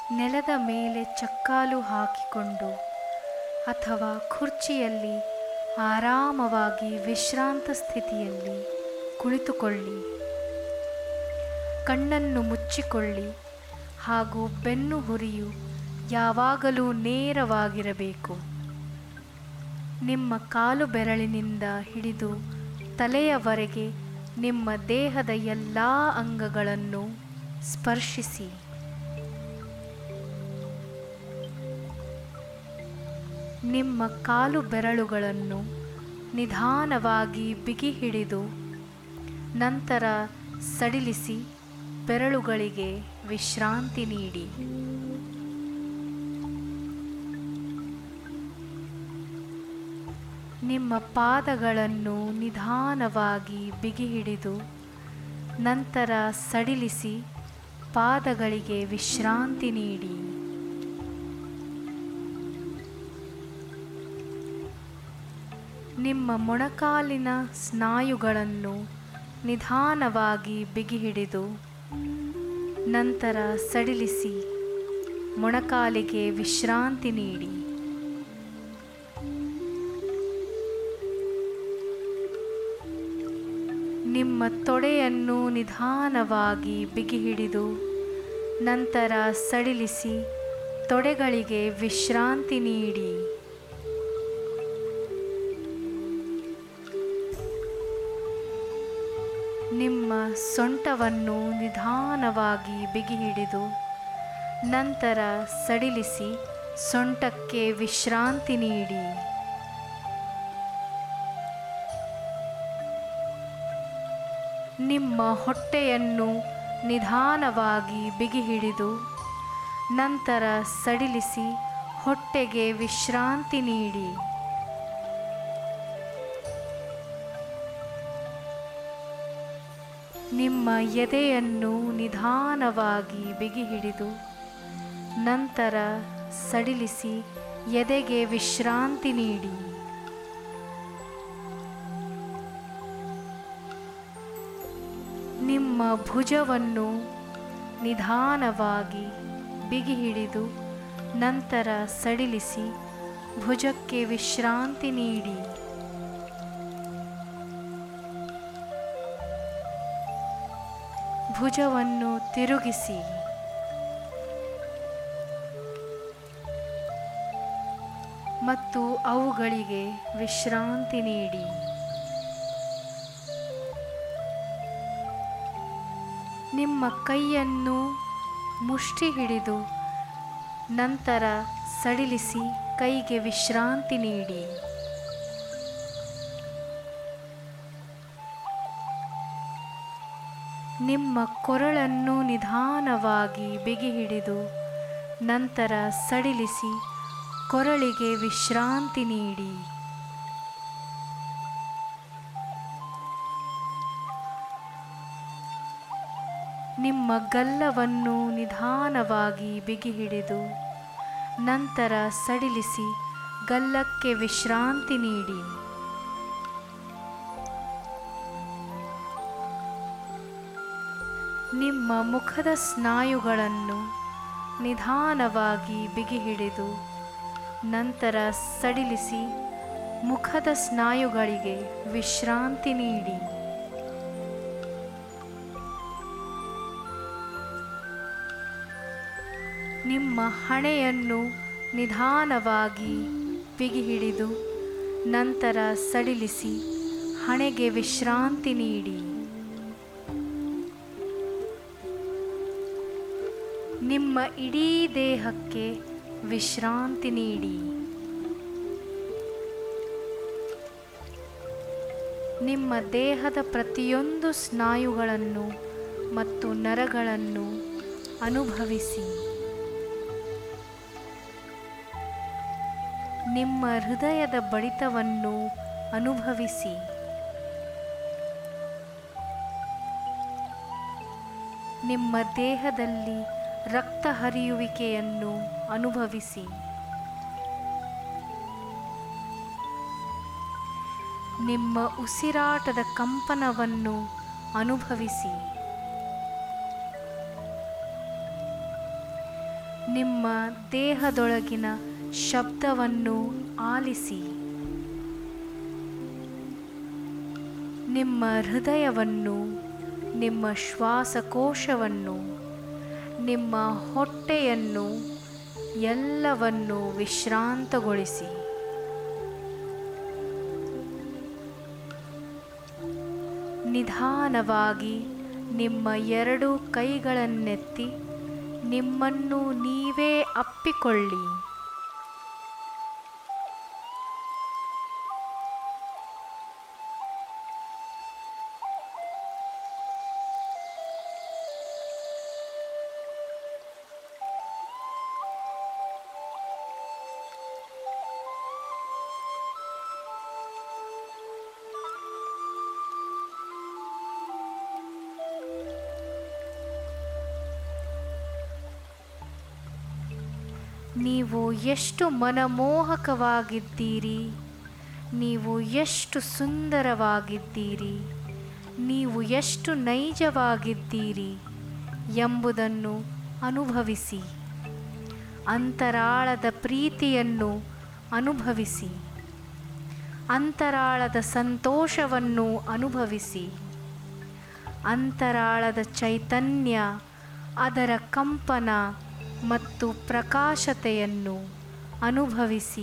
ನೆಲದ ಮೇಲೆ ಚಕ್ಕಾಲು ಹಾಕಿಕೊಂಡು ಅಥವಾ ಕುರ್ಚಿಯಲ್ಲಿ ಆರಾಮವಾಗಿ ವಿಶ್ರಾಂತ ಸ್ಥಿತಿಯಲ್ಲಿ ಕುಳಿತುಕೊಳ್ಳಿ ಕಣ್ಣನ್ನು ಮುಚ್ಚಿಕೊಳ್ಳಿ ಹಾಗೂ ಬೆನ್ನು ಹುರಿಯು ಯಾವಾಗಲೂ ನೇರವಾಗಿರಬೇಕು ನಿಮ್ಮ ಕಾಲು ಬೆರಳಿನಿಂದ ಹಿಡಿದು ತಲೆಯವರೆಗೆ ನಿಮ್ಮ ದೇಹದ ಎಲ್ಲ ಅಂಗಗಳನ್ನು ಸ್ಪರ್ಶಿಸಿ ನಿಮ್ಮ ಕಾಲು ಬೆರಳುಗಳನ್ನು ನಿಧಾನವಾಗಿ ಬಿಗಿ ಹಿಡಿದು ನಂತರ ಸಡಿಲಿಸಿ ಬೆರಳುಗಳಿಗೆ ವಿಶ್ರಾಂತಿ ನೀಡಿ ನಿಮ್ಮ ಪಾದಗಳನ್ನು ನಿಧಾನವಾಗಿ ಬಿಗಿ ಹಿಡಿದು ನಂತರ ಸಡಿಲಿಸಿ ಪಾದಗಳಿಗೆ ವಿಶ್ರಾಂತಿ ನೀಡಿ ನಿಮ್ಮ ಮೊಣಕಾಲಿನ ಸ್ನಾಯುಗಳನ್ನು ನಿಧಾನವಾಗಿ ಬಿಗಿ ಹಿಡಿದು ನಂತರ ಸಡಿಲಿಸಿ ಮೊಣಕಾಲಿಗೆ ವಿಶ್ರಾಂತಿ ನೀಡಿ ನಿಮ್ಮ ತೊಡೆಯನ್ನು ನಿಧಾನವಾಗಿ ಬಿಗಿ ಹಿಡಿದು ನಂತರ ಸಡಿಲಿಸಿ ತೊಡೆಗಳಿಗೆ ವಿಶ್ರಾಂತಿ ನೀಡಿ ನಿಮ್ಮ ಸೊಂಟವನ್ನು ನಿಧಾನವಾಗಿ ಬಿಗಿ ಹಿಡಿದು ನಂತರ ಸಡಿಲಿಸಿ ಸೊಂಟಕ್ಕೆ ವಿಶ್ರಾಂತಿ ನೀಡಿ ನಿಮ್ಮ ಹೊಟ್ಟೆಯನ್ನು ನಿಧಾನವಾಗಿ ಬಿಗಿ ಹಿಡಿದು ನಂತರ ಸಡಿಲಿಸಿ ಹೊಟ್ಟೆಗೆ ವಿಶ್ರಾಂತಿ ನೀಡಿ ನಿಮ್ಮ ಎದೆಯನ್ನು ನಿಧಾನವಾಗಿ ಬಿಗಿ ಹಿಡಿದು ನಂತರ ಸಡಿಲಿಸಿ ಎದೆಗೆ ವಿಶ್ರಾಂತಿ ನೀಡಿ ನಿಮ್ಮ ಭುಜವನ್ನು ನಿಧಾನವಾಗಿ ಬಿಗಿ ಹಿಡಿದು ನಂತರ ಸಡಿಲಿಸಿ ಭುಜಕ್ಕೆ ವಿಶ್ರಾಂತಿ ನೀಡಿ ಭುಜವನ್ನು ತಿರುಗಿಸಿ ಮತ್ತು ಅವುಗಳಿಗೆ ವಿಶ್ರಾಂತಿ ನೀಡಿ ನಿಮ್ಮ ಕೈಯನ್ನು ಮುಷ್ಟಿ ಹಿಡಿದು ನಂತರ ಸಡಿಲಿಸಿ ಕೈಗೆ ವಿಶ್ರಾಂತಿ ನೀಡಿ ನಿಮ್ಮ ಕೊರಳನ್ನು ನಿಧಾನವಾಗಿ ಬಿಗಿ ಹಿಡಿದು ನಂತರ ಸಡಿಲಿಸಿ ಕೊರಳಿಗೆ ವಿಶ್ರಾಂತಿ ನೀಡಿ ನಿಮ್ಮ ಗಲ್ಲವನ್ನು ನಿಧಾನವಾಗಿ ಬಿಗಿ ಹಿಡಿದು ನಂತರ ಸಡಿಲಿಸಿ ಗಲ್ಲಕ್ಕೆ ವಿಶ್ರಾಂತಿ ನೀಡಿ ನಿಮ್ಮ ಮುಖದ ಸ್ನಾಯುಗಳನ್ನು ನಿಧಾನವಾಗಿ ಬಿಗಿ ಹಿಡಿದು ನಂತರ ಸಡಿಲಿಸಿ ಮುಖದ ಸ್ನಾಯುಗಳಿಗೆ ವಿಶ್ರಾಂತಿ ನೀಡಿ ನಿಮ್ಮ ಹಣೆಯನ್ನು ನಿಧಾನವಾಗಿ ಬಿಗಿ ಹಿಡಿದು ನಂತರ ಸಡಿಲಿಸಿ ಹಣೆಗೆ ವಿಶ್ರಾಂತಿ ನೀಡಿ ನಿಮ್ಮ ಇಡೀ ದೇಹಕ್ಕೆ ವಿಶ್ರಾಂತಿ ನೀಡಿ ನಿಮ್ಮ ದೇಹದ ಪ್ರತಿಯೊಂದು ಸ್ನಾಯುಗಳನ್ನು ಮತ್ತು ನರಗಳನ್ನು ಅನುಭವಿಸಿ ನಿಮ್ಮ ಹೃದಯದ ಬಡಿತವನ್ನು ಅನುಭವಿಸಿ ನಿಮ್ಮ ದೇಹದಲ್ಲಿ ರಕ್ತ ಹರಿಯುವಿಕೆಯನ್ನು ಅನುಭವಿಸಿ ನಿಮ್ಮ ಉಸಿರಾಟದ ಕಂಪನವನ್ನು ಅನುಭವಿಸಿ ನಿಮ್ಮ ದೇಹದೊಳಗಿನ ಶಬ್ದವನ್ನು ಆಲಿಸಿ ನಿಮ್ಮ ಹೃದಯವನ್ನು ನಿಮ್ಮ ಶ್ವಾಸಕೋಶವನ್ನು ನಿಮ್ಮ ಹೊಟ್ಟೆಯನ್ನು ಎಲ್ಲವನ್ನು ವಿಶ್ರಾಂತಗೊಳಿಸಿ ನಿಧಾನವಾಗಿ ನಿಮ್ಮ ಎರಡು ಕೈಗಳನ್ನೆತ್ತಿ ನಿಮ್ಮನ್ನು ನೀವೇ ಅಪ್ಪಿಕೊಳ್ಳಿ ನೀವು ಎಷ್ಟು ಮನಮೋಹಕವಾಗಿದ್ದೀರಿ ನೀವು ಎಷ್ಟು ಸುಂದರವಾಗಿದ್ದೀರಿ ನೀವು ಎಷ್ಟು ನೈಜವಾಗಿದ್ದೀರಿ ಎಂಬುದನ್ನು ಅನುಭವಿಸಿ ಅಂತರಾಳದ ಪ್ರೀತಿಯನ್ನು ಅನುಭವಿಸಿ ಅಂತರಾಳದ ಸಂತೋಷವನ್ನು ಅನುಭವಿಸಿ ಅಂತರಾಳದ ಚೈತನ್ಯ ಅದರ ಕಂಪನ ಮತ್ತು ಪ್ರಕಾಶತೆಯನ್ನು ಅನುಭವಿಸಿ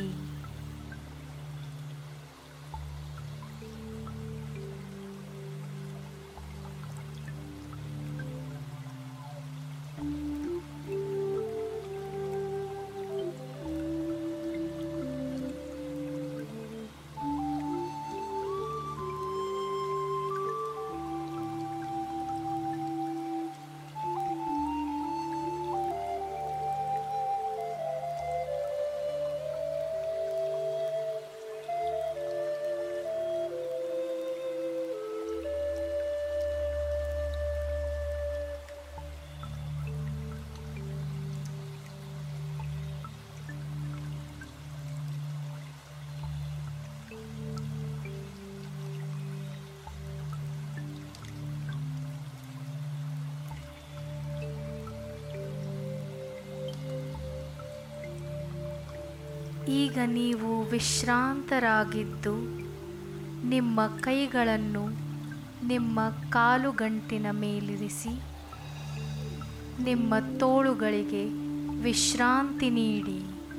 ಈಗ ನೀವು ವಿಶ್ರಾಂತರಾಗಿದ್ದು ನಿಮ್ಮ ಕೈಗಳನ್ನು ನಿಮ್ಮ ಕಾಲುಗಂಟಿನ ಮೇಲಿರಿಸಿ ನಿಮ್ಮ ತೋಳುಗಳಿಗೆ ವಿಶ್ರಾಂತಿ ನೀಡಿ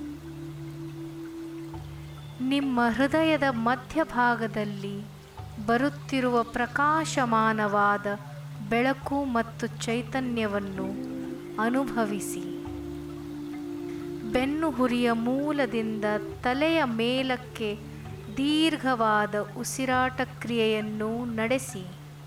ನಿಮ್ಮ ಹೃದಯದ ಮಧ್ಯಭಾಗದಲ್ಲಿ ಬರುತ್ತಿರುವ ಪ್ರಕಾಶಮಾನವಾದ ಬೆಳಕು ಮತ್ತು ಚೈತನ್ಯವನ್ನು ಅನುಭವಿಸಿ ಬೆನ್ನು ಹುರಿಯ ಮೂಲದಿಂದ ತಲೆಯ ಮೇಲಕ್ಕೆ ದೀರ್ಘವಾದ ಉಸಿರಾಟ ಕ್ರಿಯೆಯನ್ನು ನಡೆಸಿ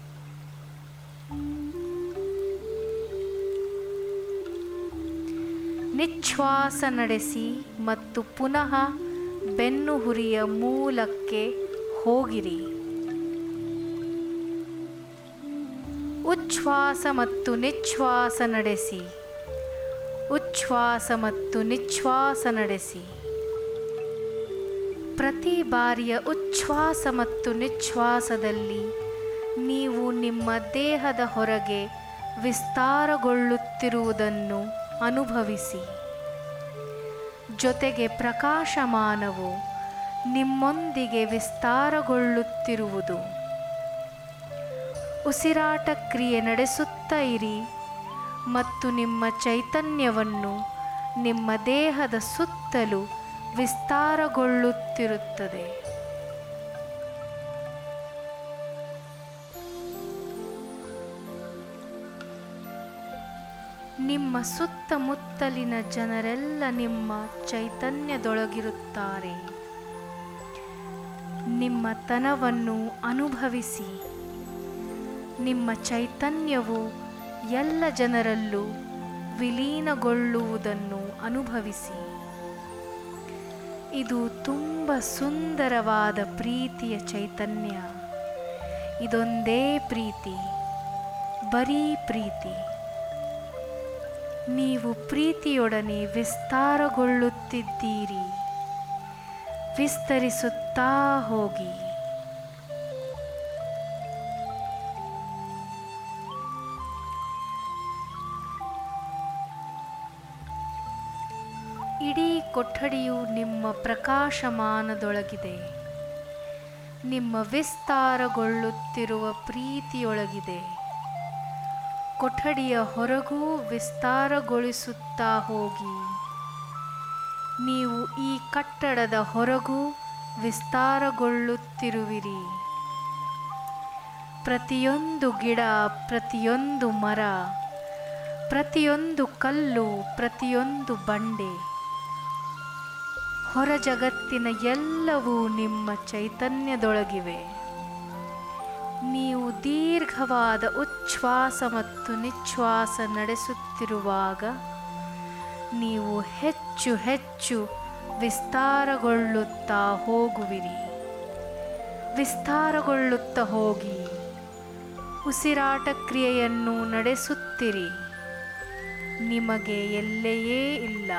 ನಿಶ್ವಾಸ ನಡೆಸಿ ಮತ್ತು ಪುನಃ ಬೆನ್ನು ಹುರಿಯ ಮೂಲಕ್ಕೆ ಹೋಗಿರಿ ಉಚ್ಛ್ವಾಸ ಮತ್ತು ನಿಶ್ವಾಸ ನಡೆಸಿ ಉಚ್ಛ್ವಾಸ ಮತ್ತು ನಿಶ್ವಾಸ ನಡೆಸಿ ಪ್ರತಿ ಬಾರಿಯ ಉಚ್ಛ್ವಾಸ ಮತ್ತು ನಿಶ್ವಾಸದಲ್ಲಿ ನೀವು ನಿಮ್ಮ ದೇಹದ ಹೊರಗೆ ವಿಸ್ತಾರಗೊಳ್ಳುತ್ತಿರುವುದನ್ನು ಅನುಭವಿಸಿ ಜೊತೆಗೆ ಪ್ರಕಾಶಮಾನವು ನಿಮ್ಮೊಂದಿಗೆ ವಿಸ್ತಾರಗೊಳ್ಳುತ್ತಿರುವುದು ಉಸಿರಾಟ ಕ್ರಿಯೆ ನಡೆಸುತ್ತಾ ಇರಿ ಮತ್ತು ನಿಮ್ಮ ಚೈತನ್ಯವನ್ನು ನಿಮ್ಮ ದೇಹದ ಸುತ್ತಲೂ ವಿಸ್ತಾರಗೊಳ್ಳುತ್ತಿರುತ್ತದೆ ನಿಮ್ಮ ಸುತ್ತಮುತ್ತಲಿನ ಜನರೆಲ್ಲ ನಿಮ್ಮ ಚೈತನ್ಯದೊಳಗಿರುತ್ತಾರೆ ನಿಮ್ಮ ತನವನ್ನು ಅನುಭವಿಸಿ ನಿಮ್ಮ ಚೈತನ್ಯವು ಎಲ್ಲ ಜನರಲ್ಲೂ ವಿಲೀನಗೊಳ್ಳುವುದನ್ನು ಅನುಭವಿಸಿ ಇದು ತುಂಬ ಸುಂದರವಾದ ಪ್ರೀತಿಯ ಚೈತನ್ಯ ಇದೊಂದೇ ಪ್ರೀತಿ ಬರೀ ಪ್ರೀತಿ ನೀವು ಪ್ರೀತಿಯೊಡನೆ ವಿಸ್ತಾರಗೊಳ್ಳುತ್ತಿದ್ದೀರಿ ವಿಸ್ತರಿಸುತ್ತಾ ಹೋಗಿ ಕೊಠಡಿಯು ನಿಮ್ಮ ಪ್ರಕಾಶಮಾನದೊಳಗಿದೆ ನಿಮ್ಮ ವಿಸ್ತಾರಗೊಳ್ಳುತ್ತಿರುವ ಪ್ರೀತಿಯೊಳಗಿದೆ ಕೊಠಡಿಯ ಹೊರಗೂ ವಿಸ್ತಾರಗೊಳಿಸುತ್ತಾ ಹೋಗಿ ನೀವು ಈ ಕಟ್ಟಡದ ಹೊರಗೂ ವಿಸ್ತಾರಗೊಳ್ಳುತ್ತಿರುವಿರಿ ಪ್ರತಿಯೊಂದು ಗಿಡ ಪ್ರತಿಯೊಂದು ಮರ ಪ್ರತಿಯೊಂದು ಕಲ್ಲು ಪ್ರತಿಯೊಂದು ಬಂಡೆ ಹೊರ ಜಗತ್ತಿನ ಎಲ್ಲವೂ ನಿಮ್ಮ ಚೈತನ್ಯದೊಳಗಿವೆ ನೀವು ದೀರ್ಘವಾದ ಉಚ್ಛ್ವಾಸ ಮತ್ತು ನಿಶ್ವಾಸ ನಡೆಸುತ್ತಿರುವಾಗ ನೀವು ಹೆಚ್ಚು ಹೆಚ್ಚು ವಿಸ್ತಾರಗೊಳ್ಳುತ್ತಾ ಹೋಗುವಿರಿ ವಿಸ್ತಾರಗೊಳ್ಳುತ್ತಾ ಹೋಗಿ ಉಸಿರಾಟ ಕ್ರಿಯೆಯನ್ನು ನಡೆಸುತ್ತಿರಿ ನಿಮಗೆ ಎಲ್ಲೆಯೇ ಇಲ್ಲ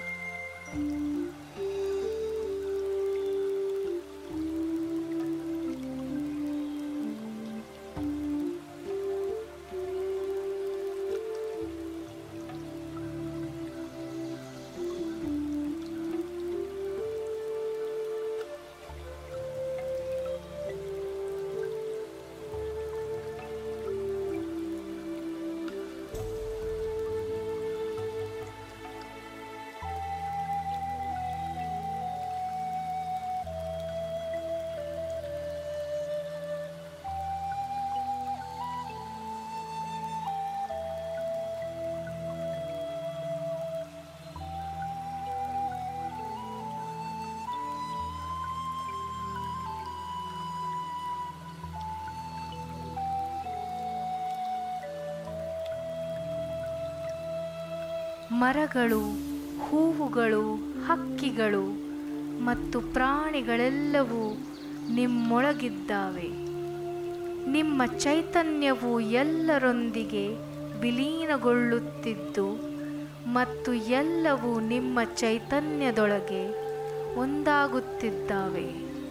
ಮರಗಳು ಹೂವುಗಳು ಹಕ್ಕಿಗಳು ಮತ್ತು ಪ್ರಾಣಿಗಳೆಲ್ಲವೂ ನಿಮ್ಮೊಳಗಿದ್ದಾವೆ ನಿಮ್ಮ ಚೈತನ್ಯವು ಎಲ್ಲರೊಂದಿಗೆ ವಿಲೀನಗೊಳ್ಳುತ್ತಿದ್ದು ಮತ್ತು ಎಲ್ಲವೂ ನಿಮ್ಮ ಚೈತನ್ಯದೊಳಗೆ ಒಂದಾಗುತ್ತಿದ್ದಾವೆ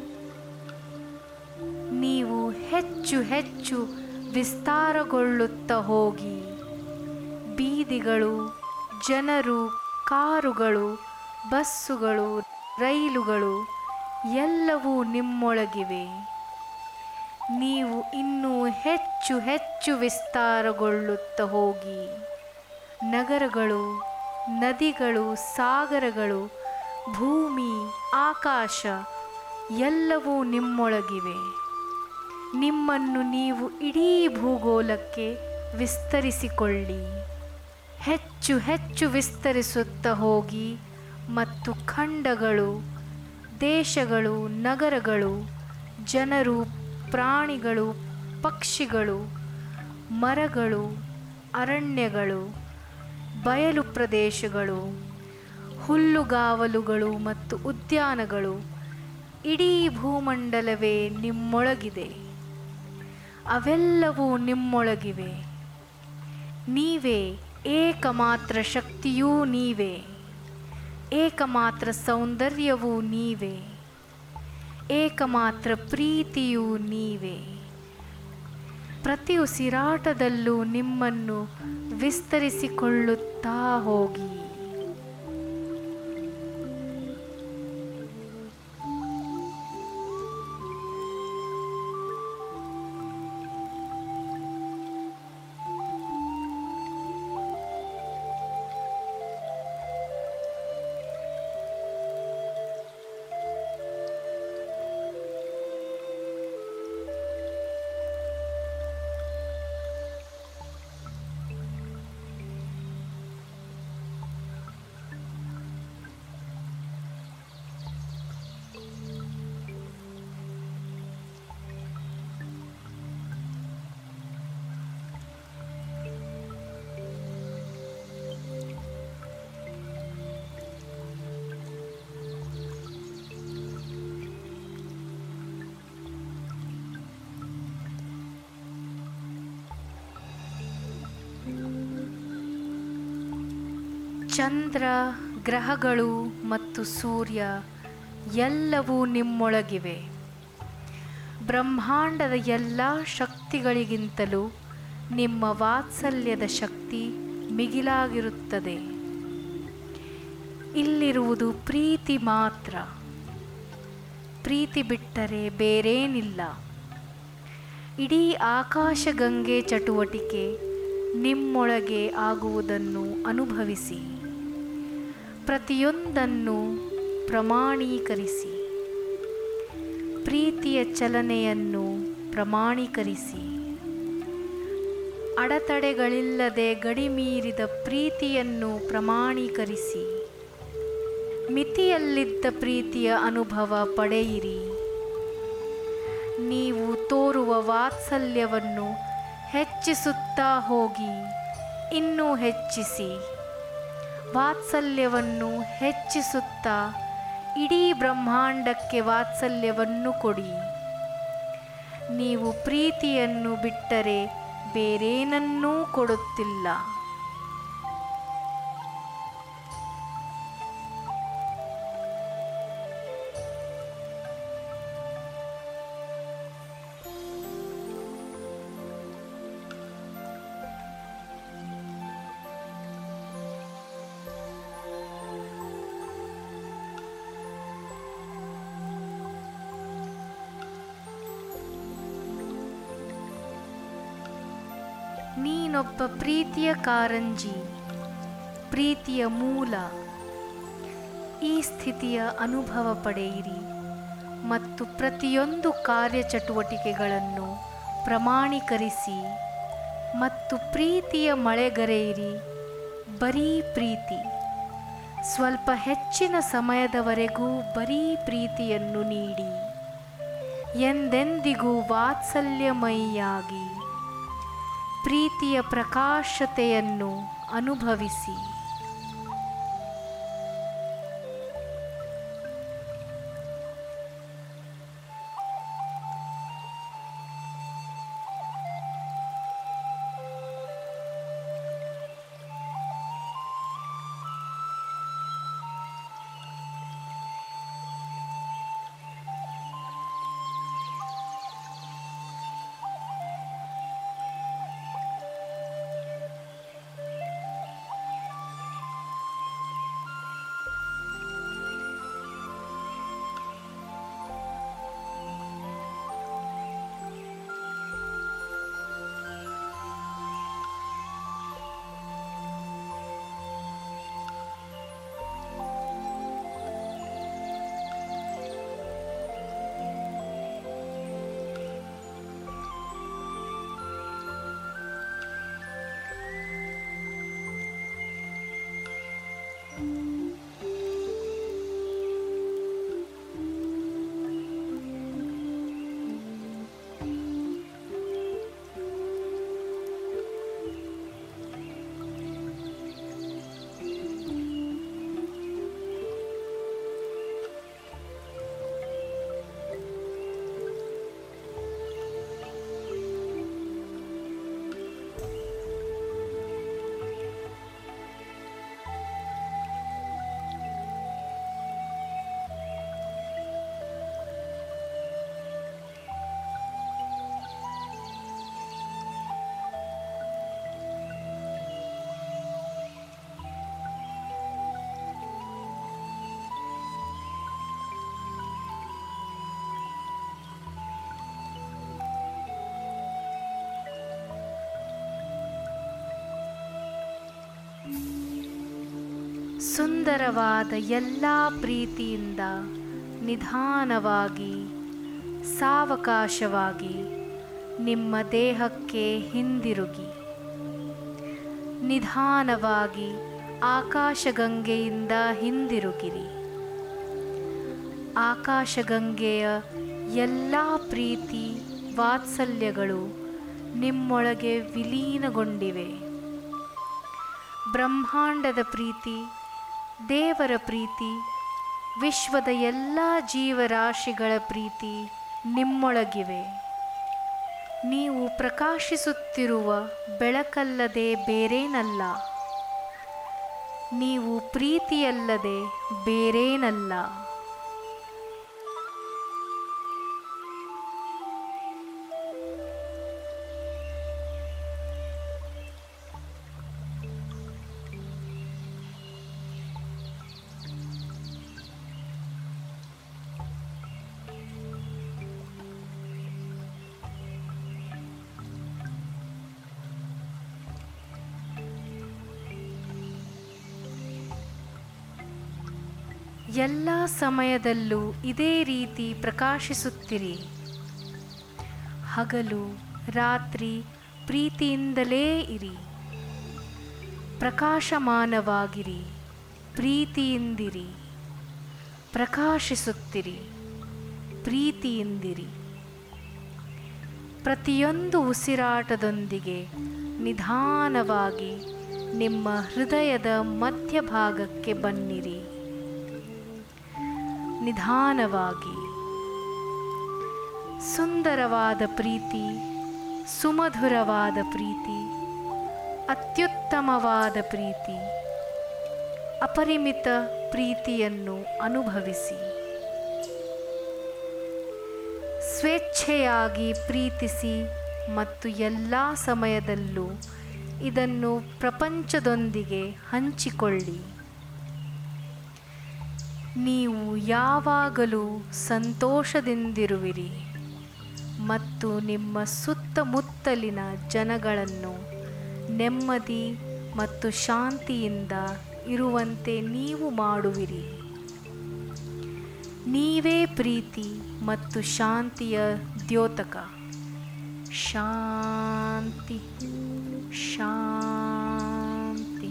ನೀವು ಹೆಚ್ಚು ಹೆಚ್ಚು ವಿಸ್ತಾರಗೊಳ್ಳುತ್ತಾ ಹೋಗಿ ಬೀದಿಗಳು ಜನರು ಕಾರುಗಳು ಬಸ್ಸುಗಳು ರೈಲುಗಳು ಎಲ್ಲವೂ ನಿಮ್ಮೊಳಗಿವೆ ನೀವು ಇನ್ನೂ ಹೆಚ್ಚು ಹೆಚ್ಚು ವಿಸ್ತಾರಗೊಳ್ಳುತ್ತಾ ಹೋಗಿ ನಗರಗಳು ನದಿಗಳು ಸಾಗರಗಳು ಭೂಮಿ ಆಕಾಶ ಎಲ್ಲವೂ ನಿಮ್ಮೊಳಗಿವೆ ನಿಮ್ಮನ್ನು ನೀವು ಇಡೀ ಭೂಗೋಳಕ್ಕೆ ವಿಸ್ತರಿಸಿಕೊಳ್ಳಿ ಹೆಚ್ಚು ಹೆಚ್ಚು ವಿಸ್ತರಿಸುತ್ತಾ ಹೋಗಿ ಮತ್ತು ಖಂಡಗಳು ದೇಶಗಳು ನಗರಗಳು ಜನರು ಪ್ರಾಣಿಗಳು ಪಕ್ಷಿಗಳು ಮರಗಳು ಅರಣ್ಯಗಳು ಬಯಲು ಪ್ರದೇಶಗಳು ಹುಲ್ಲುಗಾವಲುಗಳು ಮತ್ತು ಉದ್ಯಾನಗಳು ಇಡೀ ಭೂಮಂಡಲವೇ ನಿಮ್ಮೊಳಗಿದೆ ಅವೆಲ್ಲವೂ ನಿಮ್ಮೊಳಗಿವೆ ನೀವೇ ಏಕಮಾತ್ರ ಶಕ್ತಿಯೂ ನೀವೇ ಏಕಮಾತ್ರ ಸೌಂದರ್ಯವೂ ನೀವೇ ಏಕಮಾತ್ರ ಪ್ರೀತಿಯೂ ನೀವೇ ಪ್ರತಿ ಉಸಿರಾಟದಲ್ಲೂ ನಿಮ್ಮನ್ನು ವಿಸ್ತರಿಸಿಕೊಳ್ಳುತ್ತಾ ಹೋಗಿ ಚಂದ್ರ ಗ್ರಹಗಳು ಮತ್ತು ಸೂರ್ಯ ಎಲ್ಲವೂ ನಿಮ್ಮೊಳಗಿವೆ ಬ್ರಹ್ಮಾಂಡದ ಎಲ್ಲ ಶಕ್ತಿಗಳಿಗಿಂತಲೂ ನಿಮ್ಮ ವಾತ್ಸಲ್ಯದ ಶಕ್ತಿ ಮಿಗಿಲಾಗಿರುತ್ತದೆ ಇಲ್ಲಿರುವುದು ಪ್ರೀತಿ ಮಾತ್ರ ಪ್ರೀತಿ ಬಿಟ್ಟರೆ ಬೇರೇನಿಲ್ಲ ಇಡೀ ಆಕಾಶಗಂಗೆ ಚಟುವಟಿಕೆ ನಿಮ್ಮೊಳಗೆ ಆಗುವುದನ್ನು ಅನುಭವಿಸಿ ಪ್ರತಿಯೊಂದನ್ನು ಪ್ರಮಾಣೀಕರಿಸಿ ಪ್ರೀತಿಯ ಚಲನೆಯನ್ನು ಪ್ರಮಾಣೀಕರಿಸಿ ಅಡೆತಡೆಗಳಿಲ್ಲದೆ ಗಡಿಮೀರಿದ ಪ್ರೀತಿಯನ್ನು ಪ್ರಮಾಣೀಕರಿಸಿ ಮಿತಿಯಲ್ಲಿದ್ದ ಪ್ರೀತಿಯ ಅನುಭವ ಪಡೆಯಿರಿ ನೀವು ತೋರುವ ವಾತ್ಸಲ್ಯವನ್ನು ಹೆಚ್ಚಿಸುತ್ತಾ ಹೋಗಿ ಇನ್ನೂ ಹೆಚ್ಚಿಸಿ ವಾತ್ಸಲ್ಯವನ್ನು ಹೆಚ್ಚಿಸುತ್ತಾ ಇಡೀ ಬ್ರಹ್ಮಾಂಡಕ್ಕೆ ವಾತ್ಸಲ್ಯವನ್ನು ಕೊಡಿ ನೀವು ಪ್ರೀತಿಯನ್ನು ಬಿಟ್ಟರೆ ಬೇರೇನನ್ನೂ ಕೊಡುತ್ತಿಲ್ಲ ನೀನೊಬ್ಬ ಪ್ರೀತಿಯ ಕಾರಂಜಿ ಪ್ರೀತಿಯ ಮೂಲ ಈ ಸ್ಥಿತಿಯ ಅನುಭವ ಪಡೆಯಿರಿ ಮತ್ತು ಪ್ರತಿಯೊಂದು ಕಾರ್ಯಚಟುವಟಿಕೆಗಳನ್ನು ಪ್ರಮಾಣೀಕರಿಸಿ ಮತ್ತು ಪ್ರೀತಿಯ ಮಳೆಗರೆಯಿರಿ ಬರೀ ಪ್ರೀತಿ ಸ್ವಲ್ಪ ಹೆಚ್ಚಿನ ಸಮಯದವರೆಗೂ ಬರೀ ಪ್ರೀತಿಯನ್ನು ನೀಡಿ ಎಂದೆಂದಿಗೂ ವಾತ್ಸಲ್ಯಮಯಿಯಾಗಿ ಪ್ರೀತಿಯ ಪ್ರಕಾಶತೆಯನ್ನು ಅನುಭವಿಸಿ ಸುಂದರವಾದ ಎಲ್ಲ ಪ್ರೀತಿಯಿಂದ ನಿಧಾನವಾಗಿ ಸಾವಕಾಶವಾಗಿ ನಿಮ್ಮ ದೇಹಕ್ಕೆ ಹಿಂದಿರುಗಿ ನಿಧಾನವಾಗಿ ಆಕಾಶಗಂಗೆಯಿಂದ ಹಿಂದಿರುಗಿರಿ ಆಕಾಶಗಂಗೆಯ ಎಲ್ಲ ಪ್ರೀತಿ ವಾತ್ಸಲ್ಯಗಳು ನಿಮ್ಮೊಳಗೆ ವಿಲೀನಗೊಂಡಿವೆ ಬ್ರಹ್ಮಾಂಡದ ಪ್ರೀತಿ ದೇವರ ಪ್ರೀತಿ ವಿಶ್ವದ ಎಲ್ಲ ಜೀವರಾಶಿಗಳ ಪ್ರೀತಿ ನಿಮ್ಮೊಳಗಿವೆ ನೀವು ಪ್ರಕಾಶಿಸುತ್ತಿರುವ ಬೆಳಕಲ್ಲದೆ ಬೇರೇನಲ್ಲ ನೀವು ಪ್ರೀತಿಯಲ್ಲದೆ ಬೇರೇನಲ್ಲ ಎಲ್ಲ ಸಮಯದಲ್ಲೂ ಇದೇ ರೀತಿ ಪ್ರಕಾಶಿಸುತ್ತಿರಿ ಹಗಲು ರಾತ್ರಿ ಪ್ರೀತಿಯಿಂದಲೇ ಇರಿ ಪ್ರಕಾಶಮಾನವಾಗಿರಿ ಪ್ರೀತಿಯಿಂದಿರಿ ಪ್ರಕಾಶಿಸುತ್ತಿರಿ ಪ್ರೀತಿಯಿಂದಿರಿ ಪ್ರತಿಯೊಂದು ಉಸಿರಾಟದೊಂದಿಗೆ ನಿಧಾನವಾಗಿ ನಿಮ್ಮ ಹೃದಯದ ಮಧ್ಯಭಾಗಕ್ಕೆ ಬನ್ನಿರಿ ನಿಧಾನವಾಗಿ ಸುಂದರವಾದ ಪ್ರೀತಿ ಸುಮಧುರವಾದ ಪ್ರೀತಿ ಅತ್ಯುತ್ತಮವಾದ ಪ್ರೀತಿ ಅಪರಿಮಿತ ಪ್ರೀತಿಯನ್ನು ಅನುಭವಿಸಿ ಸ್ವೇಚ್ಛೆಯಾಗಿ ಪ್ರೀತಿಸಿ ಮತ್ತು ಎಲ್ಲ ಸಮಯದಲ್ಲೂ ಇದನ್ನು ಪ್ರಪಂಚದೊಂದಿಗೆ ಹಂಚಿಕೊಳ್ಳಿ ನೀವು ಯಾವಾಗಲೂ ಸಂತೋಷದಿಂದಿರುವಿರಿ ಮತ್ತು ನಿಮ್ಮ ಸುತ್ತಮುತ್ತಲಿನ ಜನಗಳನ್ನು ನೆಮ್ಮದಿ ಮತ್ತು ಶಾಂತಿಯಿಂದ ಇರುವಂತೆ ನೀವು ಮಾಡುವಿರಿ ನೀವೇ ಪ್ರೀತಿ ಮತ್ತು ಶಾಂತಿಯ ದ್ಯೋತಕ ಶಾಂತಿ ಶಾಂತಿ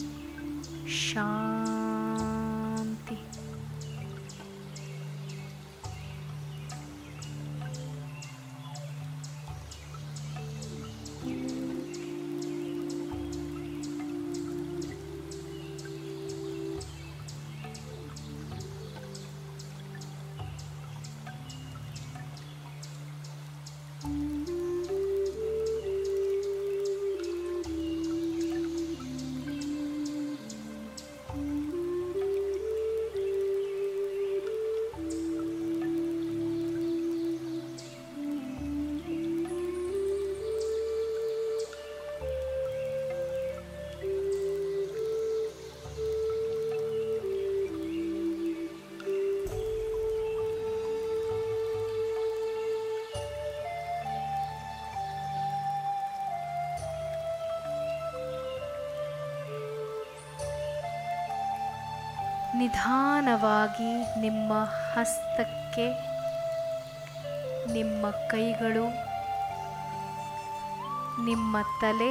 ಶಾಂತಿ ನಿಧಾನವಾಗಿ ನಿಮ್ಮ ಹಸ್ತಕ್ಕೆ ನಿಮ್ಮ ಕೈಗಳು ನಿಮ್ಮ ತಲೆ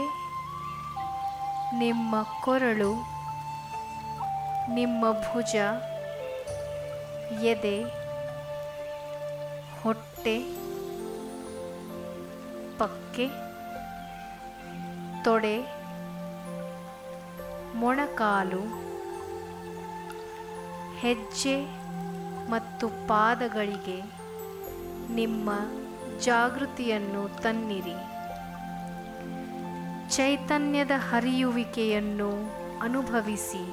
ನಿಮ್ಮ ಕೊರಳು ನಿಮ್ಮ ಭುಜ ಎದೆ ಹೊಟ್ಟೆ ಪಕ್ಕೆ ತೊಡೆ ಮೊಣಕಾಲು ಹೆಜ್ಜೆ ಮತ್ತು ಪಾದಗಳಿಗೆ ನಿಮ್ಮ ಜಾಗೃತಿಯನ್ನು ತನ್ನಿರಿ ಚೈತನ್ಯದ ಹರಿಯುವಿಕೆಯನ್ನು ಅನುಭವಿಸಿ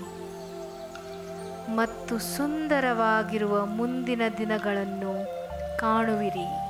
ಮತ್ತು ಸುಂದರವಾಗಿರುವ ಮುಂದಿನ ದಿನಗಳನ್ನು ಕಾಣುವಿರಿ